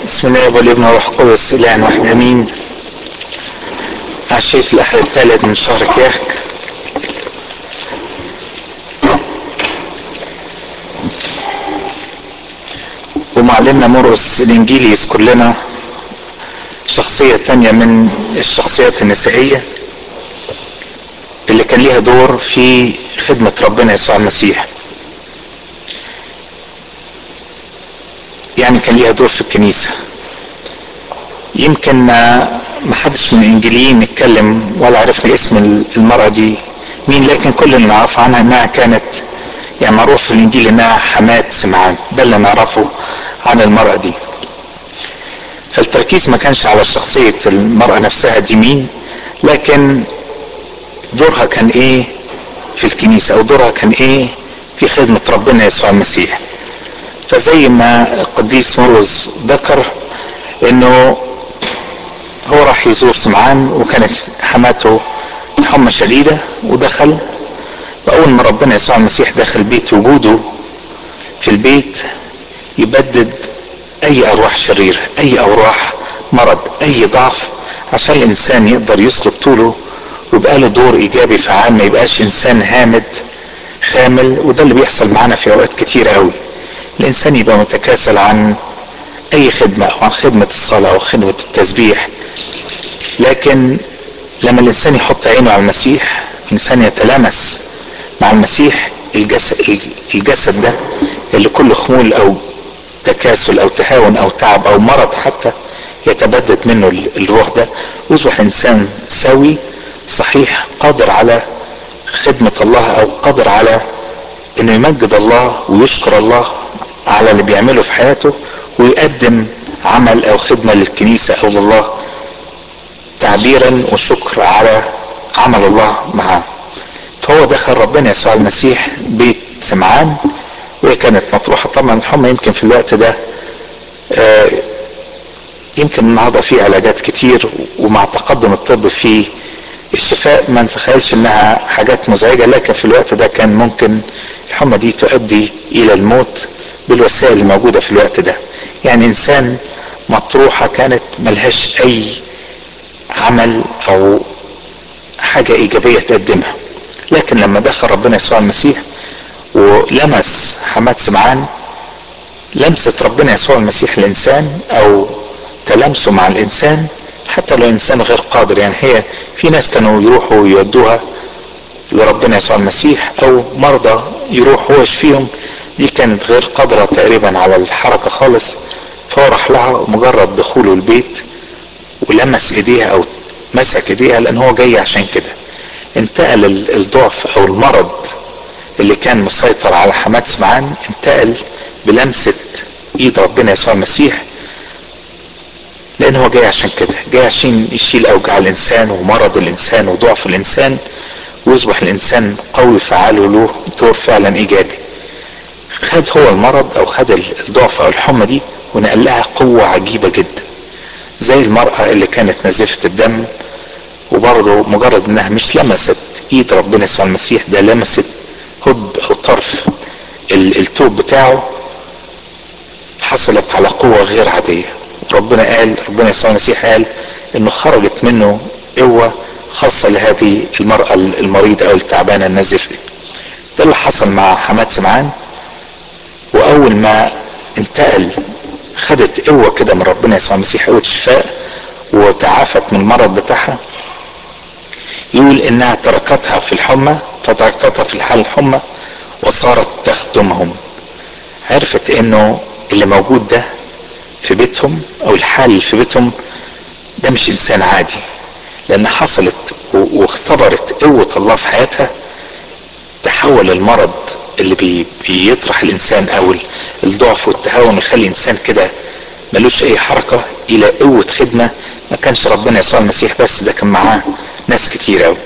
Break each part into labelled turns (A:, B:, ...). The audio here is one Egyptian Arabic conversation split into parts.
A: بسم الله والابن والروح القدس اله واحد امين عشية الاحد الثالث من شهر كياك ومعلمنا مرقس الانجيلي يذكر لنا شخصية تانية من الشخصيات النسائية اللي كان ليها دور في خدمة ربنا يسوع المسيح يعني كان ليها دور في الكنيسة يمكن ما ما حدش من الانجيليين اتكلم ولا عرفنا اسم المرأة دي مين لكن كل اللي نعرف عنها انها كانت يعني معروف في الانجيل انها حماة سمعان ده اللي نعرفه عن المرأة دي فالتركيز ما كانش على شخصية المرأة نفسها دي مين لكن دورها كان ايه في الكنيسة او دورها كان ايه في خدمة ربنا يسوع المسيح فزي ما القديس مرقس ذكر انه هو راح يزور سمعان وكانت حماته حمى شديدة ودخل وأول ما ربنا يسوع المسيح دخل بيت وجوده في البيت يبدد أي أرواح شريرة أي أرواح مرض أي ضعف عشان الإنسان يقدر يسلك طوله ويبقى له دور إيجابي فعال ما يبقاش إنسان هامد خامل وده اللي بيحصل معانا في أوقات كتيرة قوي الإنسان يبقى متكاسل عن أي خدمة أو عن خدمة الصلاة أو خدمة التسبيح لكن لما الإنسان يحط عينه على المسيح الإنسان يتلامس مع المسيح الجسد, الجسد ده اللي كله خمول أو تكاسل أو تهاون أو تعب أو مرض حتى يتبدد منه الروح ده ويصبح إنسان سوي صحيح قادر على خدمة الله أو قادر على إنه يمجد الله ويشكر الله على اللي بيعمله في حياته ويقدم عمل أو خدمة للكنيسة أو لله تعبيرا وشكر على عمل الله معاه فهو دخل ربنا يسوع المسيح بيت سمعان وهي كانت مطروحة طبعا الحمى يمكن في الوقت ده آه يمكن النهارده في علاجات كتير ومع تقدم الطب في الشفاء ما نتخيلش انها حاجات مزعجه لكن في الوقت ده كان ممكن الحمى دي تؤدي الى الموت بالوسائل الموجوده في الوقت ده يعني انسان مطروحه كانت ملهاش اي عمل او حاجه ايجابيه تقدمها لكن لما دخل ربنا يسوع المسيح ولمس حماد سمعان لمسة ربنا يسوع المسيح الإنسان أو تلامسه مع الإنسان حتى لو إنسان غير قادر يعني هي في ناس كانوا يروحوا ويودوها لربنا يسوع المسيح أو مرضى يروح هو يشفيهم دي كانت غير قادرة تقريبا على الحركة خالص فهو راح لها مجرد دخوله البيت ولمس ايديها او مسك ايديها لان هو جاي عشان كده انتقل الضعف او المرض اللي كان مسيطر على حماد سمعان انتقل بلمسة ايد ربنا يسوع المسيح لان هو جاي عشان كده جاي عشان يشيل اوجاع الانسان ومرض الانسان وضعف الانسان ويصبح الانسان قوي فعال وله دور فعلا ايجابي خد هو المرض او خد الضعف او الحمى دي ونقل لها قوة عجيبة جدا زي المرأة اللي كانت نزفة الدم وبرضه مجرد انها مش لمست ايد ربنا يسوع المسيح ده لمست هد او طرف التوب بتاعه حصلت على قوة غير عادية ربنا قال ربنا يسوع المسيح قال انه خرجت منه قوة خاصة لهذه المرأة المريضة او التعبانة النزفة ده اللي حصل مع حماد سمعان واول ما انتقل خدت قوة كده من ربنا يسوع المسيح قوة شفاء وتعافت من المرض بتاعها يقول انها تركتها في الحمى فتركتها في الحال الحمى وصارت تخدمهم عرفت انه اللي موجود ده في بيتهم او الحال اللي في بيتهم ده مش انسان عادي لان حصلت واختبرت قوة الله في حياتها تحول المرض اللي بي بيطرح الانسان او الضعف والتهاون يخلي الانسان كده ملوش اي حركة الى قوة خدمة ما كانش ربنا يسوع المسيح بس ده كان معاه ناس كتير قوي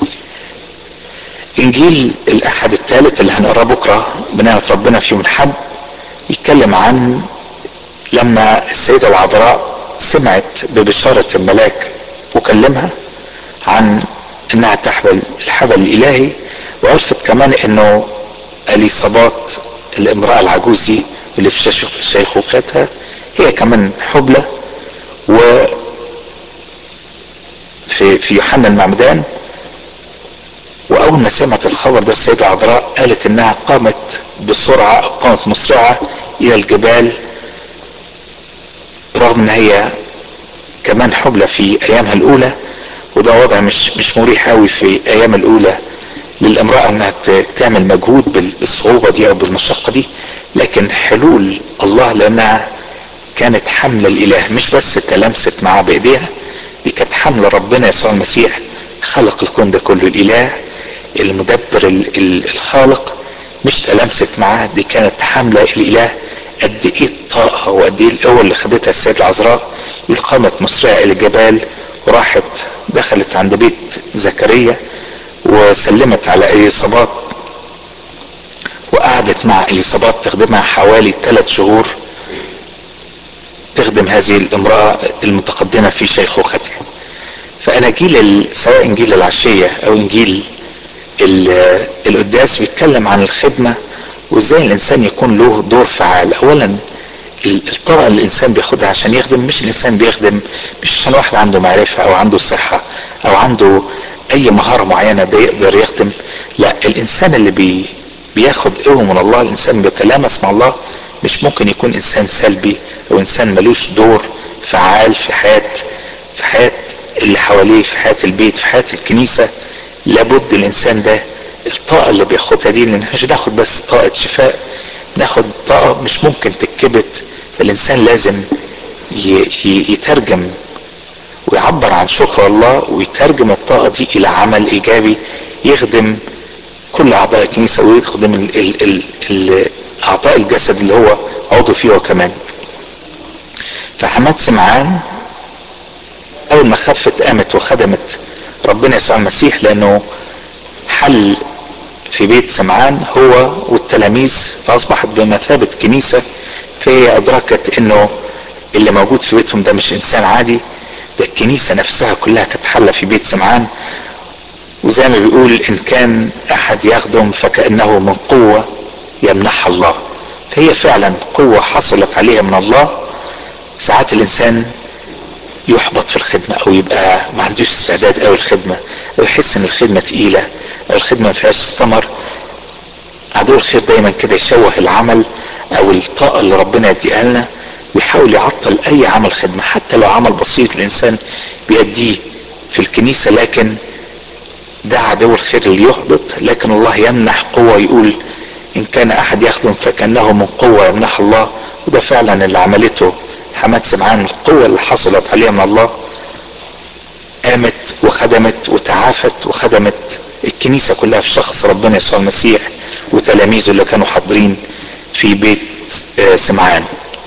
A: انجيل الاحد الثالث اللي هنقراه بكرة بنعمة ربنا في يوم الحد يتكلم عن لما السيدة العذراء سمعت ببشارة الملاك وكلمها عن انها تحمل الحبل الالهي وعرفت كمان انه اليصابات الامرأة العجوز دي اللي في شيخوختها هي كمان حبلى و في في يوحنا المعمدان واول ما سمعت الخبر ده السيدة عذراء قالت انها قامت بسرعة قامت مسرعة الى الجبال رغم ان هي كمان حبلى في ايامها الاولى وده وضع مش مش مريح قوي في ايام الاولى للامرأة انها تعمل مجهود بالصعوبة دي او بالمشقة دي لكن حلول الله لانها كانت حملة الاله مش بس تلمست معاه بايديها دي كانت حملة ربنا يسوع المسيح خلق الكون ده كله الاله المدبر الخالق مش تلمست معاه دي كانت حملة الاله قد ايه الطاقة وقد ايه القوة اللي خدتها السيدة العذراء يقول قامت مسرعة الى الجبال وراحت دخلت عند بيت زكريا وسلمت على اليصابات وقعدت مع اليصابات تخدمها حوالي ثلاث شهور تخدم هذه الامرأة المتقدمة في شيخوختها فأناجيل سواء إنجيل العشية أو إنجيل القداس بيتكلم عن الخدمة وإزاي الإنسان يكون له دور فعال أولا الطاقة اللي الإنسان بياخدها عشان يخدم مش الإنسان بيخدم مش عشان واحد عنده معرفة أو عنده صحة أو عنده أي مهارة معينة ده يقدر يخدم لا الإنسان اللي بي بياخد قوة من الله الإنسان بيتلامس مع الله مش ممكن يكون إنسان سلبي أو إنسان ملوش دور فعال في حياة في حياة اللي حواليه في حياة البيت في حياة الكنيسة لابد الإنسان ده الطاقة اللي بياخدها دي لأن مش ناخد بس طاقة شفاء ناخد طاقة مش ممكن تتكبت فالإنسان لازم يترجم ويعبر عن شكر الله ويترجم الطاقة دي إلى عمل إيجابي يخدم كل أعضاء الكنيسة ويخدم ال ال ال ال أعضاء الجسد اللي هو عضو فيه هو كمان فحماد سمعان أول ما خفت قامت وخدمت ربنا يسوع المسيح لأنه حل في بيت سمعان هو والتلاميذ فأصبحت بمثابة كنيسة فهي أدركت إنه اللي موجود في بيتهم ده مش إنسان عادي ده الكنيسة نفسها كلها كانت حلة في بيت سمعان وزي ما بيقول إن كان أحد يخدم فكأنه من قوة يمنحها الله فهي فعلا قوة حصلت عليها من الله ساعات الإنسان يحبط في الخدمة أو يبقى ما عندوش استعداد أو الخدمة أو يحس إن الخدمة تقيلة أو الخدمة ما فيهاش ثمر عدو الخير دايما كده يشوه العمل أو الطاقة اللي ربنا يديها لنا ويحاول يعطل أي عمل خدمة حتى لو عمل بسيط الإنسان بيأديه في الكنيسة لكن ده عدو الخير اللي يحبط لكن الله يمنح قوة يقول إن كان أحد يخدم فكأنه من قوة يمنح الله وده فعلا اللي عملته حماد سمعان القوة اللي حصلت عليها من الله قامت وخدمت وتعافت وخدمت الكنيسة كلها في شخص ربنا يسوع المسيح وتلاميذه اللي كانوا حاضرين في بيت سمعان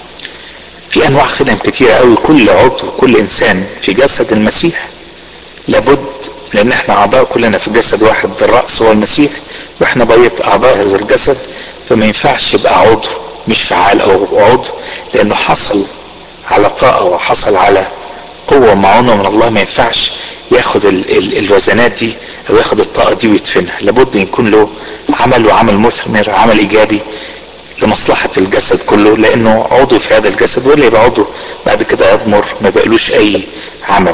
A: في انواع خدم كتيرة قوي كل عضو كل انسان في جسد المسيح لابد لان احنا اعضاء كلنا في جسد واحد الرأس هو المسيح واحنا بقية اعضاء هذا الجسد فما ينفعش يبقى عضو مش فعال او عضو لانه حصل على طاقة وحصل على قوة معونة من الله ما ينفعش ياخد ال ال الوزنات دي او ياخد الطاقة دي ويدفنها لابد يكون له عمل وعمل مثمر عمل ايجابي لمصلحة الجسد كله لانه عضو في هذا الجسد واللي يبقى عضو بعد كده يضمر ما بقالوش اي عمل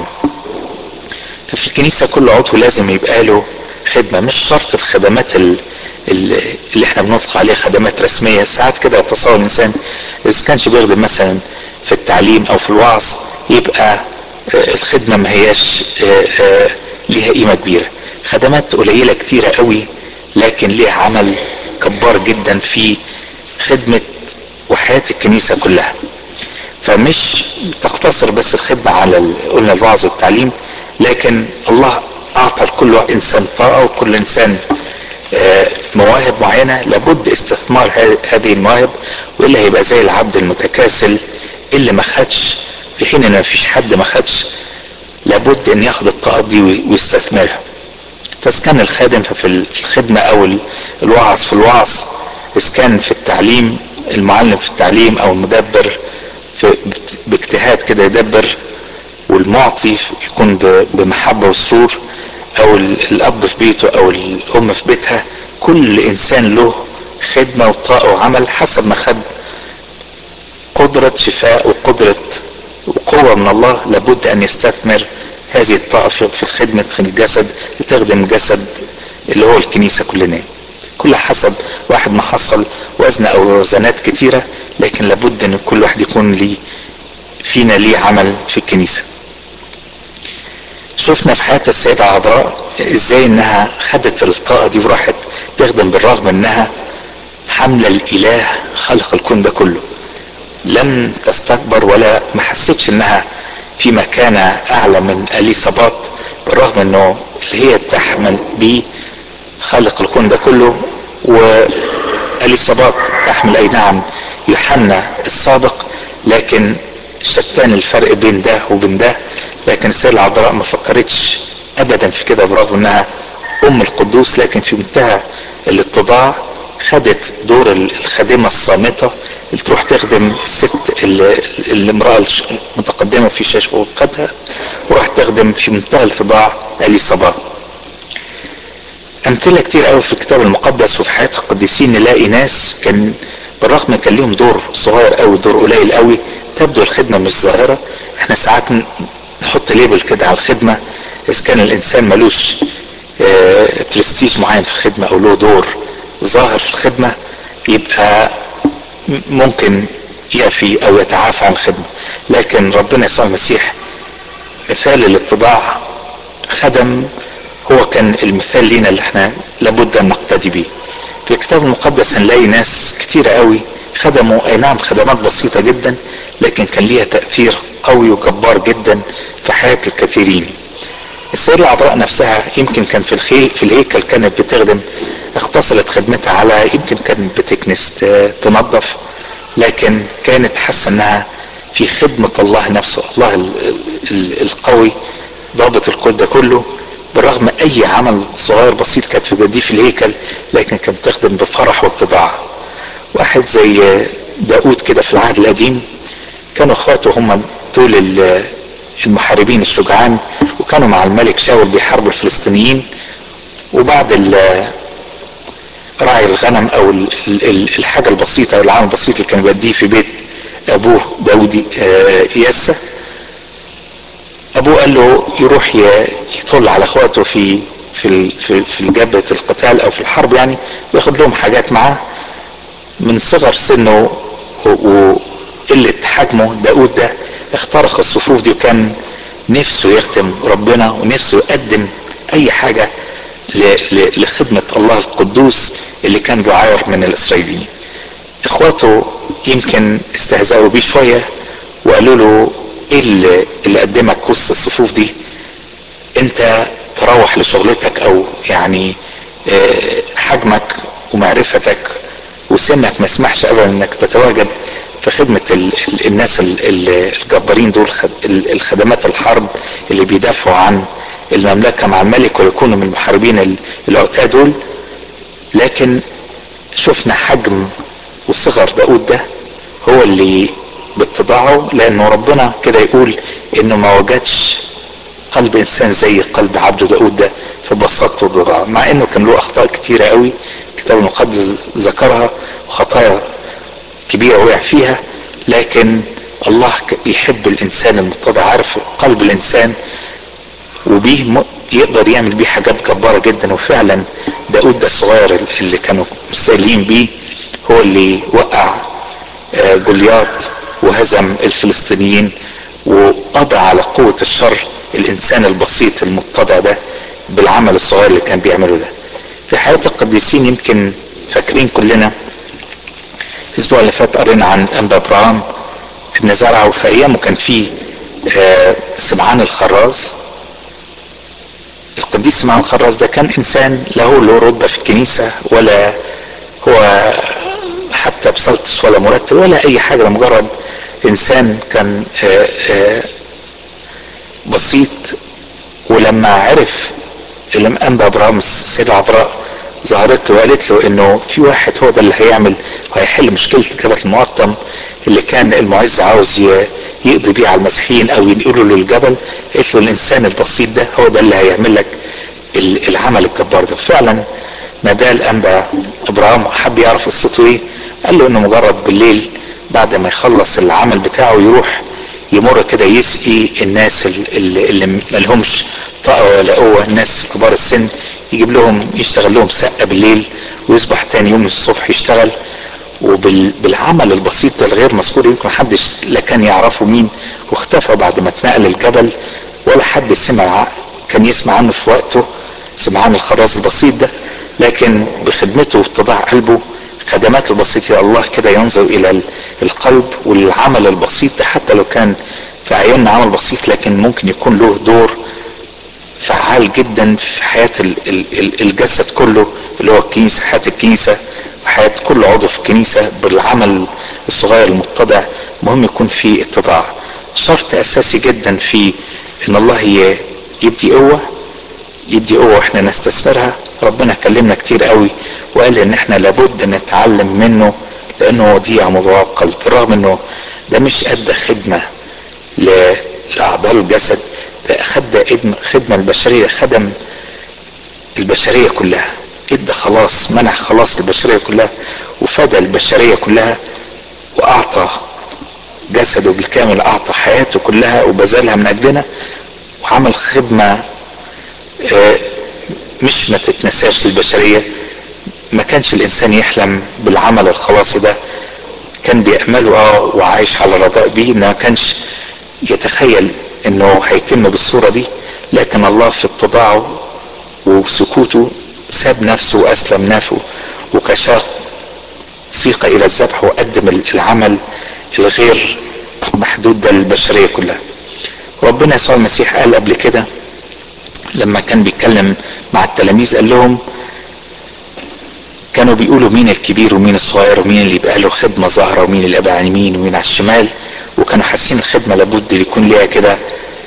A: ففي الكنيسة كل عضو لازم يبقى له خدمة مش شرط الخدمات ال اللي احنا بنطلق عليها خدمات رسمية ساعات كده يتصور الانسان اذا كانش بيخدم مثلا في التعليم او في الوعظ يبقى الخدمة ما هياش ليها قيمة كبيرة خدمات قليلة كتيرة قوي لكن ليها عمل كبار جدا في خدمة وحياة الكنيسة كلها فمش تقتصر بس الخدمة على قلنا الوعظ والتعليم لكن الله اعطى لكل انسان طاقة وكل انسان مواهب معينة لابد استثمار هذه المواهب والا هيبقى زي العبد المتكاسل اللي ما خدش في حين ان ما فيش حد ما خدش لابد ان ياخد الطاقة دي ويستثمرها فاذا كان الخادم ففي الخدمة او الوعظ في الوعظ اذا كان في التعليم المعلم في التعليم او المدبر في باجتهاد كده يدبر والمعطي يكون بمحبة وسرور او الاب في بيته او الام في بيتها كل انسان له خدمة وطاقة وعمل حسب ما خد قدرة شفاء وقدرة وقوة من الله لابد ان يستثمر هذه الطائفة في خدمة الجسد لتخدم الجسد اللي هو الكنيسة كلنا كل حسب واحد ما حصل وزن او وزنات كتيرة لكن لابد ان كل واحد يكون ليه فينا ليه عمل في الكنيسة شفنا في حياة السيدة العذراء ازاي انها خدت الطاقة دي وراحت تخدم بالرغم انها حملة الاله خلق الكون ده كله لم تستكبر ولا ما حسيتش انها في مكانة اعلى من اليصابات بالرغم انه اللي هي تحمل بيه خالق الكون ده كله واليصابات تحمل اي نعم يوحنا السابق لكن شتان الفرق بين ده وبين ده لكن السيدة العذراء ما فكرتش ابدا في كده برغم انها ام القدوس لكن في منتهى الاتضاع خدت دور الخادمة الصامتة اللي تروح تخدم الست الامرأة المتقدمة في شاشوقتها وراح تخدم في منتهى الاتضاع اليصابات امثله كتير قوي في الكتاب المقدس وفي حياه القديسين نلاقي ناس كان بالرغم كان لهم دور صغير قوي دور قليل قوي تبدو الخدمه مش ظاهره احنا ساعات نحط ليبل كده على الخدمه اذا كان الانسان ملوش اه برستيج معين في الخدمه او له دور ظاهر في الخدمه يبقى ممكن يأفي او يتعافى عن الخدمه لكن ربنا يسوع المسيح مثال الاتضاع خدم هو كان المثال لينا اللي احنا لابد ان نقتدي بيه في الكتاب المقدس هنلاقي ناس كتيرة قوي خدموا اي نعم خدمات بسيطة جدا لكن كان ليها تأثير قوي وجبار جدا في حياة الكثيرين السيدة العذراء نفسها يمكن كان في الخي في الهيكل كانت بتخدم اختصرت خدمتها على يمكن كانت بتكنس تنظف لكن كانت حاسة انها في خدمة الله نفسه الله القوي ضابط الكل ده كله بالرغم اي عمل صغير بسيط كانت في بديه في الهيكل لكن كانت تخدم بفرح واتضاع واحد زي داود كده في العهد القديم كانوا اخواته هم دول المحاربين الشجعان وكانوا مع الملك شاول بيحاربوا الفلسطينيين وبعد راعي الغنم او الحاجه البسيطه او العمل البسيط اللي كان بيديه في بيت ابوه داود ياسا ابوه قال له يروح يطل على اخواته في في في في جبهه القتال او في الحرب يعني وياخد لهم حاجات معاه من صغر سنه وقله حجمه داود ده اخترق الصفوف دي وكان نفسه يخدم ربنا ونفسه يقدم اي حاجه لخدمه الله القدوس اللي كان بيعاير من الاسرائيليين اخواته يمكن استهزأوا بيه شويه وقالوا له ايه اللي, اللي قدمك وسط الصفوف دي انت تروح لشغلتك او يعني حجمك ومعرفتك وسنك ما يسمحش ابدا انك تتواجد في خدمة ال ال الناس ال الجبارين دول الخدمات الحرب اللي بيدافعوا عن المملكة مع الملك ويكونوا من المحاربين العتاة دول لكن شفنا حجم وصغر داود ده هو اللي باتضاعه لانه ربنا كده يقول انه ما وجدش قلب انسان زي قلب عبده داود ده في بساطته وضراعه مع انه كان له اخطاء كتيره قوي الكتاب المقدس ذكرها وخطايا كبيره وقع فيها لكن الله يحب الانسان المتضع عارف قلب الانسان وبيه يقدر يعمل بيه حاجات جباره جدا وفعلا داود ده الصغير اللي كانوا مستقلين بيه هو اللي وقع جولياط وهزم الفلسطينيين وقضى على قوة الشر الإنسان البسيط المتضع ده بالعمل الصغير اللي كان بيعمله ده في حياة القديسين يمكن فاكرين كلنا الأسبوع اللي فات قرينا عن أنبا إبراهام ابن زرعة وفي أيامه كان في سمعان الخراز القديس سمعان الخراز ده كان إنسان له له رتبة في الكنيسة ولا هو حتى بسلطس ولا مرتب ولا أي حاجة مجرد انسان كان آآ آآ بسيط ولما عرف لما انبا ابراهيم السيدة عذراء ظهرت له وقالت له انه في واحد هو ده اللي هيعمل وهيحل مشكلة جبل المقطم اللي كان المعز عاوز يقضي بيه على المسيحيين او ينقله للجبل قالت له الانسان البسيط ده هو ده اللي هيعمل لك العمل الجبار ده فعلا ما بال انبا ابراهيم حب يعرف قصته ايه قال له انه مجرد بالليل بعد ما يخلص العمل بتاعه يروح يمر كده يسقي الناس اللي, اللي مالهمش طاقة ولا قوة الناس كبار السن يجيب لهم يشتغل لهم سقة بالليل ويصبح تاني يوم الصبح يشتغل وبالعمل البسيط ده الغير مذكور يمكن محدش لا كان يعرفه مين واختفى بعد ما اتنقل الجبل ولا حد سمع كان يسمع عنه في وقته سمع عن الخراز البسيط ده لكن بخدمته واتضاع قلبه خدمات البسيطة الله كده ينظر إلى القلب والعمل البسيط ده حتى لو كان في عيوننا عمل بسيط لكن ممكن يكون له دور فعال جدا في حياة الجسد كله اللي هو الكنيسة حياة الكنيسة وحياة كل عضو في الكنيسة بالعمل الصغير المتضع مهم يكون في اتضاع شرط أساسي جدا في إن الله يدي قوة يدي قوة واحنا نستثمرها ربنا كلمنا كتير قوي وقال ان احنا لابد نتعلم منه لانه وديع مضوع القلب رغم انه ده مش ادى خدمة لاعضاء الجسد ده خد خدمة البشرية خدم البشرية كلها ادى خلاص منع خلاص البشرية كلها وفدى البشرية كلها واعطى جسده بالكامل اعطى حياته كلها وبذلها من اجلنا وعمل خدمة مش ما تتنساش للبشرية ما كانش الانسان يحلم بالعمل الخلاصي ده كان بيأمله اه وعايش على رجاء بيه ما كانش يتخيل انه هيتم بالصورة دي لكن الله في اتضاعه وسكوته ساب نفسه واسلم نفسه وكشاف سيق الى الذبح وقدم العمل الغير محدود ده للبشرية كلها ربنا يسوع المسيح قال قبل كده لما كان بيتكلم مع التلاميذ قال لهم كانوا بيقولوا مين الكبير ومين الصغير ومين اللي يبقى له خدمة ظاهرة ومين اللي يبقى على اليمين ومين على الشمال وكانوا حاسين الخدمة لابد يكون ليها كده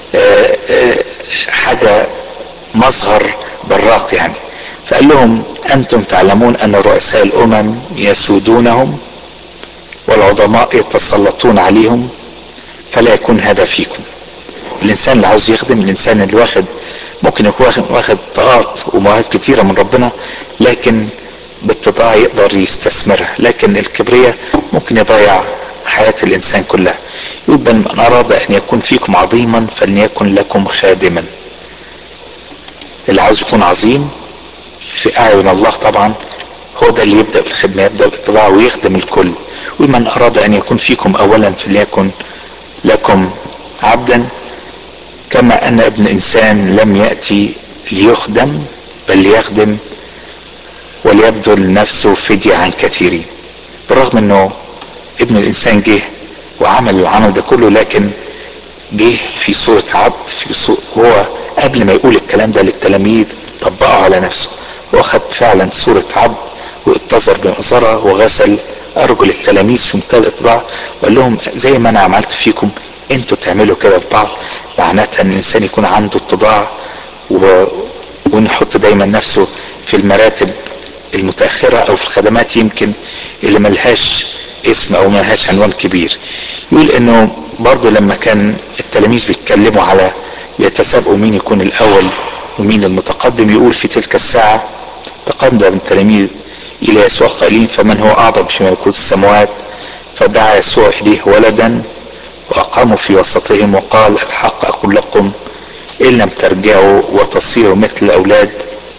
A: حاجة مظهر براق يعني فقال لهم أنتم تعلمون أن رؤساء الأمم يسودونهم والعظماء يتسلطون عليهم فلا يكون هذا فيكم الإنسان اللي عاوز يخدم الإنسان اللي واخد ممكن يكون واخد, واخد طاقات ومواهب كتيرة من ربنا لكن بالتضاع يقدر يستثمرها لكن الكبرياء ممكن يضيع حياة الإنسان كلها يقول بل من أراد أن يكون فيكم عظيما فليكن لكم خادما اللي عاوز يكون عظيم في أعين الله طبعا هو ده اللي يبدأ بالخدمة يبدأ بالاتباع ويخدم الكل ومن أراد أن يكون فيكم أولا فليكن لكم عبدا كما أن ابن إنسان لم يأتي ليخدم بل ليخدم وليبذل نفسه فدية عن كثيرين بالرغم أنه ابن الإنسان جه وعمل العمل ده كله لكن جه في صورة عبد في صورة هو قبل ما يقول الكلام ده للتلاميذ طبقه على نفسه هو خد فعلا صورة عبد واتزر بمقصرة وغسل أرجل التلاميذ في منتهى الإطباع وقال لهم زي ما أنا عملت فيكم أنتوا تعملوا كده في بعض معناتها أن الإنسان يكون عنده اتضاع و... ونحط دايما نفسه في المراتب المتأخرة أو في الخدمات يمكن اللي ملهاش اسم أو ملهاش عنوان كبير يقول إنه برضه لما كان التلاميذ بيتكلموا على يتسابقوا مين يكون الأول ومين المتقدم يقول في تلك الساعة تقدم التلاميذ إلى يسوع قائلين فمن هو أعظم في ملكوت السماوات فدعا يسوع إليه ولدا وأقاموا في وسطهم وقال الحق أقول لكم إن لم ترجعوا وتصيروا مثل الأولاد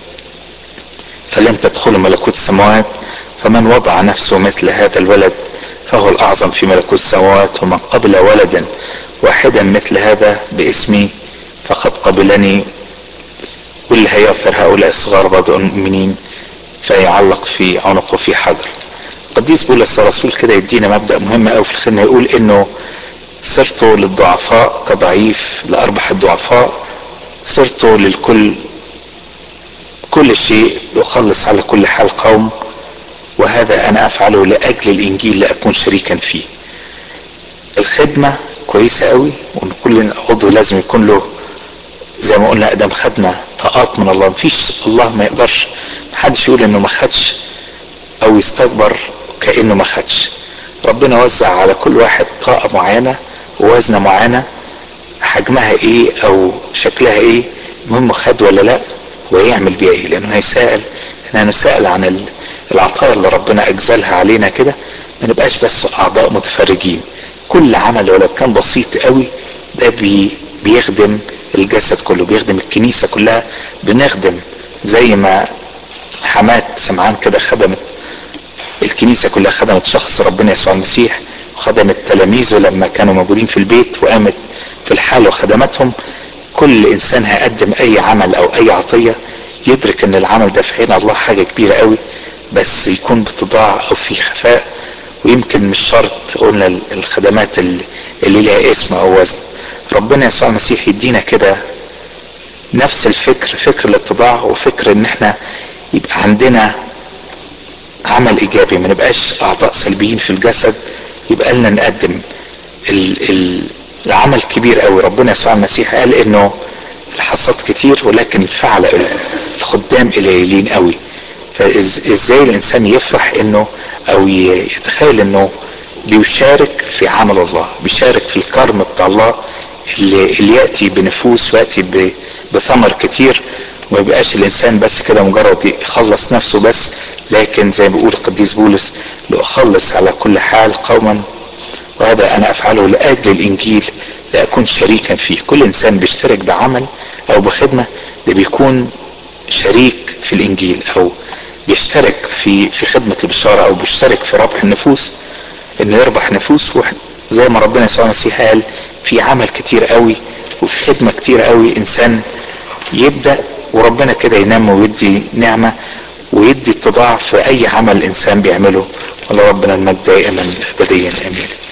A: فلن تدخلوا ملكوت السماوات فمن وضع نفسه مثل هذا الولد فهو الأعظم في ملكوت السماوات ومن قبل ولدا واحدا مثل هذا باسمي فقد قبلني واللي هيغفر هؤلاء الصغار برضو المؤمنين فيعلق في عنقه في حجر قديس بولس الرسول كده يدينا مبدأ مهم قوي في الخدمة يقول انه صرت للضعفاء كضعيف لأربح الضعفاء صرت للكل كل شيء أخلص على كل حال قوم وهذا أنا أفعله لأجل الإنجيل لأكون شريكا فيه الخدمة كويسة قوي وإن كل عضو لازم يكون له زي ما قلنا ادم خدنا طاقات من الله مفيش الله ما يقدرش محدش يقول انه ما خدش او يستكبر كانه ما خدش ربنا وزع على كل واحد طاقة معينة ووزنة معينة حجمها ايه او شكلها ايه المهم خد ولا لا ويعمل بيها ايه لانه هيسأل احنا هنسأل عن العطايا اللي ربنا اجزلها علينا كده ما نبقاش بس اعضاء متفرجين كل عمل ولو كان بسيط قوي ده بي بيخدم الجسد كله بيخدم الكنيسه كلها بنخدم زي ما حماة سمعان كده خدمت الكنيسه كلها خدمت شخص ربنا يسوع المسيح وخدمت تلاميذه لما كانوا موجودين في البيت وقامت في الحال وخدمتهم كل انسان هيقدم اي عمل او اي عطيه يدرك ان العمل ده في عين الله حاجه كبيره قوي بس يكون بتضاع او في خفاء ويمكن مش شرط قلنا الخدمات اللي, اللي لها اسم او وزن ربنا يسوع المسيح يدينا كده نفس الفكر فكر الاتضاع وفكر ان احنا يبقى عندنا عمل ايجابي ما نبقاش اعضاء سلبيين في الجسد يبقى لنا نقدم ال ال العمل كبير قوي ربنا يسوع المسيح قال انه الحصاد كتير ولكن الفعل الخدام قليلين قوي فازاي الانسان يفرح انه او يتخيل انه بيشارك في عمل الله بيشارك في الكرم بتاع الله اللي, اللي ياتي بنفوس وياتي بثمر كتير وما يبقاش الانسان بس كده مجرد يخلص نفسه بس لكن زي ما بيقول القديس بولس لاخلص على كل حال قوما وهذا انا افعله لاجل الانجيل لاكون شريكا فيه كل انسان بيشترك بعمل او بخدمه ده بيكون شريك في الانجيل او بيشترك في في خدمه البشاره او بيشترك في ربح النفوس انه يربح نفوس زي ما ربنا يسوع المسيح قال في عمل كتير قوي وفي خدمه كتير قوي انسان يبدا وربنا كده ينمي ويدي نعمه ويدي اتضاع في اي عمل الانسان بيعمله ولربنا المجد دائما ابديا امين